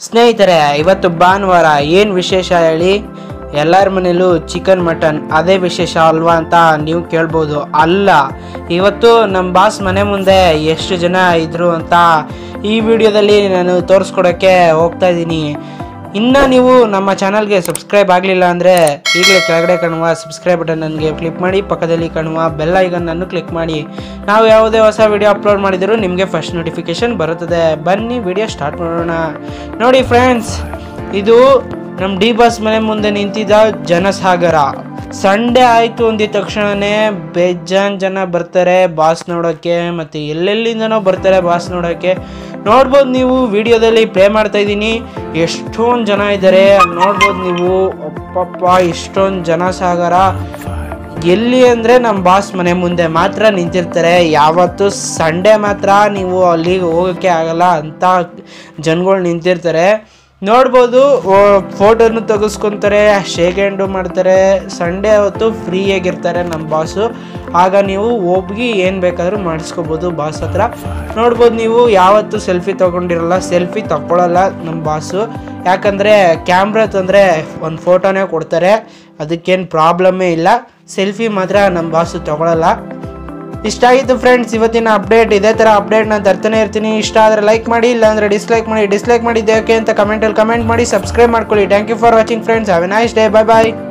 ಸ್ನೇಹಿತರೆ ಇವತ್ತು ಭಾನುವಾರ ಏನು ವಿಶೇಷ ಹೇಳಿ ಎಲ್ಲರ ಮನೇಲೂ ಚಿಕನ್ ಮಟನ್ ಅದೇ ವಿಶೇಷ ಅಲ್ವಾ ಅಂತ ನೀವು ಕೇಳ್ಬೋದು ಅಲ್ಲ ಇವತ್ತು ನಮ್ಮ ಬಾಸ್ ಮನೆ ಮುಂದೆ ಎಷ್ಟು ಜನ ಇದ್ರು ಅಂತ ಈ ವಿಡಿಯೋದಲ್ಲಿ ನಾನು ತೋರಿಸ್ಕೊಡೋಕ್ಕೆ ಹೋಗ್ತಾ ಇದ್ದೀನಿ ಇನ್ನು ನೀವು ನಮ್ಮ ಚಾನಲ್ಗೆ ಸಬ್ಸ್ಕ್ರೈಬ್ ಆಗಲಿಲ್ಲ ಅಂದರೆ ಈಗಲೇ ಕೆಳಗಡೆ ಕಾಣುವ ಸಬ್ಸ್ಕ್ರೈಬ್ ಬಟನ್ ನನಗೆ ಕ್ಲಿಕ್ ಮಾಡಿ ಪಕ್ಕದಲ್ಲಿ ಕಾಣುವ ಬೆಲ್ ಐಕನ್ನನ್ನು ಕ್ಲಿಕ್ ಮಾಡಿ ನಾವು ಯಾವುದೇ ಹೊಸ ವಿಡಿಯೋ ಅಪ್ಲೋಡ್ ಮಾಡಿದರೂ ನಿಮಗೆ ಫಸ್ಟ್ ನೋಟಿಫಿಕೇಶನ್ ಬರುತ್ತದೆ ಬನ್ನಿ ವಿಡಿಯೋ ಸ್ಟಾರ್ಟ್ ಮಾಡೋಣ ನೋಡಿ ಫ್ರೆಂಡ್ಸ್ ಇದು ನಮ್ಮ ಡಿ ಬಾಸ್ ಮನೆ ಮುಂದೆ ನಿಂತಿದ್ದ ಜನಸಾಗರ ಸಂಡೇ ಆಯಿತು ಅಂದಿದ ತಕ್ಷಣನೇ ಬೇಜಾನ್ ಜನ ಬರ್ತಾರೆ ಬಾಸ್ ನೋಡೋಕ್ಕೆ ಮತ್ತು ಎಲ್ಲೆಲ್ಲಿಂದನೋ ಬರ್ತಾರೆ ಬಾಸ್ ನೋಡೋಕ್ಕೆ ನೋಡ್ಬೋದು ನೀವು ವಿಡಿಯೋದಲ್ಲಿ ಪ್ಲೇ ಮಾಡ್ತಾ ಇದ್ದೀನಿ ಎಷ್ಟೊಂದು ಜನ ಇದ್ದಾರೆ ನೋಡ್ಬೋದು ನೀವು ಅಪ್ಪಪ್ಪ ಇಷ್ಟೊಂದು ಜನಸಾಗರ ಎಲ್ಲಿ ಅಂದರೆ ನಮ್ಮ ಬಾಸ್ ಮನೆ ಮುಂದೆ ಮಾತ್ರ ನಿಂತಿರ್ತಾರೆ ಯಾವತ್ತು ಸಂಡೇ ಮಾತ್ರ ನೀವು ಅಲ್ಲಿಗೆ ಹೋಗೋಕ್ಕೆ ಆಗಲ್ಲ ಅಂತ ಜನಗಳು ನಿಂತಿರ್ತಾರೆ ನೋಡ್ಬೋದು ಫೋಟೋನು ತೆಗೆಸ್ಕೊತಾರೆ ಶೇಕ್ ಹ್ಯಾಂಡು ಮಾಡ್ತಾರೆ ಸಂಡೇ ಹೊತ್ತು ಫ್ರೀಯಾಗಿರ್ತಾರೆ ನಮ್ಮ ಬಾಸು ಆಗ ನೀವು ಹೋಗಿ ಏನು ಬೇಕಾದರೂ ಮಾಡಿಸ್ಕೋಬೋದು ಬಾಸ್ ಹತ್ರ ನೋಡ್ಬೋದು ನೀವು ಯಾವತ್ತೂ ಸೆಲ್ಫಿ ತೊಗೊಂಡಿರಲ್ಲ ಸೆಲ್ಫಿ ತಗೊಳ್ಳಲ್ಲ ನಮ್ಮ ಬಾಸು ಯಾಕಂದರೆ ಕ್ಯಾಮ್ರಾ ತಂದರೆ ಒಂದು ಫೋಟೋನೇ ಕೊಡ್ತಾರೆ ಅದಕ್ಕೇನು ಪ್ರಾಬ್ಲಮ್ಮೇ ಇಲ್ಲ ಸೆಲ್ಫಿ ಮಾತ್ರ ನಮ್ಮ ಬಾಸು ತಗೊಳ್ಳಲ್ಲ ಇಷ್ಟ ಆಗಿತ್ತು ಫ್ರೆಂಡ್ಸ್ ಇವತ್ತಿನ ಅಪ್ಡೇಟ್ ಇದೇ ಥರ ಅಪ್ಡೇಟ್ ನಾನು ತರ್ತಾನೆ ಇರ್ತೀನಿ ಇಷ್ಟ ಆದರೆ ಲೈಕ್ ಮಾಡಿ ಇಲ್ಲಾಂದರೆ ಡಿಸ್ಲೈಕ್ ಮಾಡಿ ಡಿಸ್ಲೈಕ್ ಮಾಡಿದ್ದೇಕೆ ಅಂತ ಕಮೆಂಟಲ್ಲಿ ಕಮೆಂಟ್ ಮಾಡಿ ಸಬ್ಸ್ಕ್ರೈಬ್ ಮಾಡ್ಕೊಳ್ಳಿ thank you for watching friends have a nice day bye bye